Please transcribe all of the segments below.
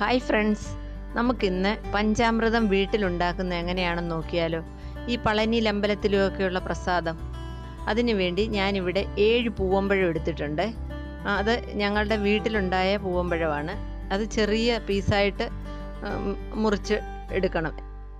hi friends നമുക്കിന്ന് പഞ്ചാമൃതം വീട്ടിലുണ്ടാക്കുന്നത് എങ്ങനെയാണെന്ന് നോക്കിയാലോ ഈ പളനിയിൽ അമ്പലത്തിലുമൊക്കെയുള്ള പ്രസാദം അതിനുവേണ്ടി ഞാനിവിടെ ഏഴ് പൂവമ്പഴം എടുത്തിട്ടുണ്ട് ആ, അത് ഞങ്ങളുടെ വീട്ടിലുണ്ടായ പൂവമ്പഴമാണ് അത് ചെറിയ പീസായിട്ട് ഉം, മുറിച്ച് എടുക്കണം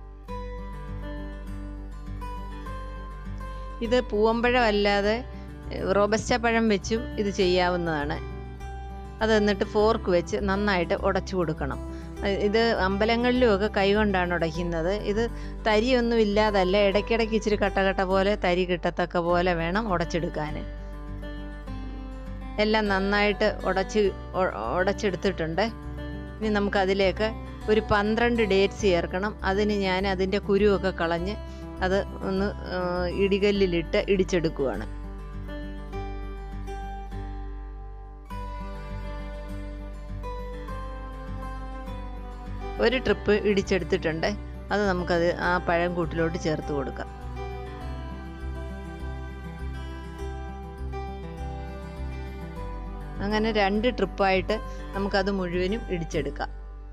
ഇത് പൂവമ്പഴം അല്ലാതെ റോബസ്റ്റ പഴം വെച്ചും ഇത് ചെയ്യാവുന്നതാണ് അത് എന്നിട്ട് ഫോർക്ക് വെച്ച് നന്നായിട്ട് ഉടച്ചു കൊടുക്കണം അഹ് ഇത് അമ്പലങ്ങളിലുമൊക്കെ കൈകൊണ്ടാണ് ഉടയ്ക്കുന്നത് ഇത് തരിയൊന്നും ഇല്ലാതല്ല ഇടയ്ക്കിടയ്ക്ക് ഇച്ചിരി കട്ടകട്ട പോലെ തരി കിട്ടത്തക്ക പോലെ വേണം ഉടച്ചെടുക്കാൻ എല്ലാം നന്നായിട്ട് ഉടച്ച് ഉ- ഉടച്ചെടുത്തിട്ടുണ്ട് ഇനി നമുക്കതിലേക്ക് ഒരു പന്ത്രണ്ട് ഡേറ്റ്സ് ചേർക്കണം അതിന് ഞാൻ അതിൻ്റെ കുരുവൊക്കെ കളഞ്ഞ് അത് ഒന്ന് ആ, ഇടികല്ലിലിട്ട് ഇടിച്ചെടുക്കുവാണ് ഒരു ട്രിപ്പ് ഇടിച്ചെടുത്തിട്ടുണ്ട് അത് നമുക്കത് ആ പഴം കൂട്ടിലോട്ട് ചേർത്ത് കൊടുക്കാം അങ്ങനെ രണ്ട് ട്രിപ്പായിട്ട് നമുക്കത് മുഴുവനും ഇടിച്ചെടുക്കാം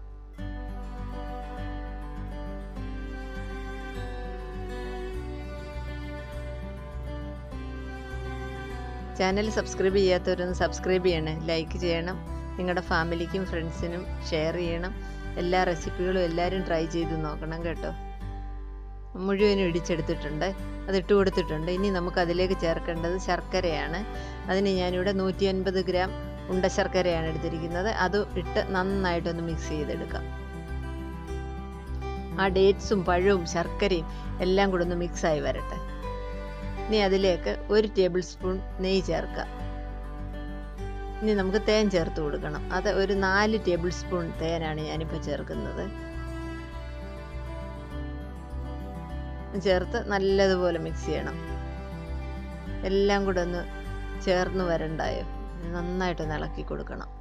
ചാനൽ സബ്സ്ക്രൈബ് ചെയ്യാത്തവരൊന്ന് സബ്സ്ക്രൈബ് ചെയ്യണേ ലൈക്ക് ചെയ്യണം നിങ്ങളുടെ ഫാമിലിക്കും ഫ്രണ്ട്സിനും ഷെയർ ചെയ്യണം എല്ലാ റെസിപ്പികളും എല്ലാവരും ട്രൈ ചെയ്ത് നോക്കണം കേട്ടോ മുഴുവനും ഇടിച്ചെടുത്തിട്ടുണ്ട് അത് ഇട്ട് കൊടുത്തിട്ടുണ്ട് ഇനി നമുക്ക് അതിലേക്ക് ചേർക്കേണ്ടത് ശർക്കരയാണ് അതിന് ഞാനിവിടെ നൂറ്റി അൻപത് ഗ്രാം ഉണ്ട ശർക്കരയാണ് എടുത്തിരിക്കുന്നത് അത് ഇട്ട് നന്നായിട്ടൊന്ന് മിക്സ് ചെയ്തെടുക്കാം ആ ഡേറ്റ്സും പഴവും ശർക്കരയും എല്ലാം കൂടെ ഒന്ന് മിക്സായി വരട്ടെ ഇനി അതിലേക്ക് ഒരു ടേബിൾ സ്പൂൺ നെയ്യ് ചേർക്കാം ഇനി നമുക്ക് തേൻ ചേർത്ത് കൊടുക്കണം അത് ഒരു നാല് ടേബിൾ സ്പൂൺ തേനാണ് ഞാനിപ്പോൾ ചേർക്കുന്നത് ചേർത്ത് നല്ലതുപോലെ മിക്സ് ചെയ്യണം എല്ലാം കൂടെ ഒന്ന് ചേർന്ന് വരണ്ടായോ നന്നായിട്ടൊന്ന് ഇളക്കി കൊടുക്കണം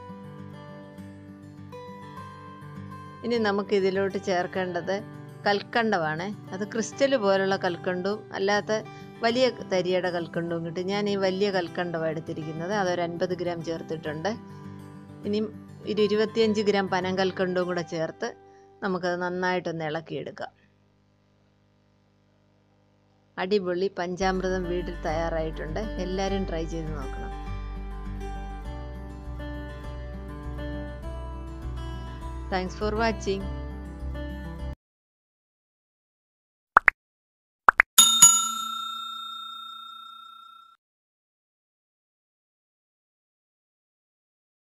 ഇനി നമുക്ക് ഇതിലോട്ട് ചേർക്കേണ്ടത് കൽക്കണ്ടമാണ് അത് ക്രിസ്റ്റൽ പോലുള്ള കൽക്കണ്ടവും അല്ലാത്ത വലിയ തരിയുടെ കൽക്കണ്ടവും കിട്ടും ഞാൻ ഈ വലിയ കൽക്കണ്ടമാണ് എടുത്തിരിക്കുന്നത് അതൊരു അൻപത് ഗ്രാം ചേർത്തിട്ടുണ്ട് ഇനി ഒരു ഇരുപത്തിയഞ്ച് ഗ്രാം പനം കൽക്കണ്ടവും കൂടെ ചേർത്ത് നമുക്കത് നന്നായിട്ടൊന്ന് ഇളക്കിയെടുക്കാം അടിപൊളി പഞ്ചാമൃതം വീട്ടിൽ തയ്യാറായിട്ടുണ്ട് എല്ലാവരും ട്രൈ ചെയ്ത് നോക്കണം താങ്ക്സ് ഫോർ വാച്ചിങ്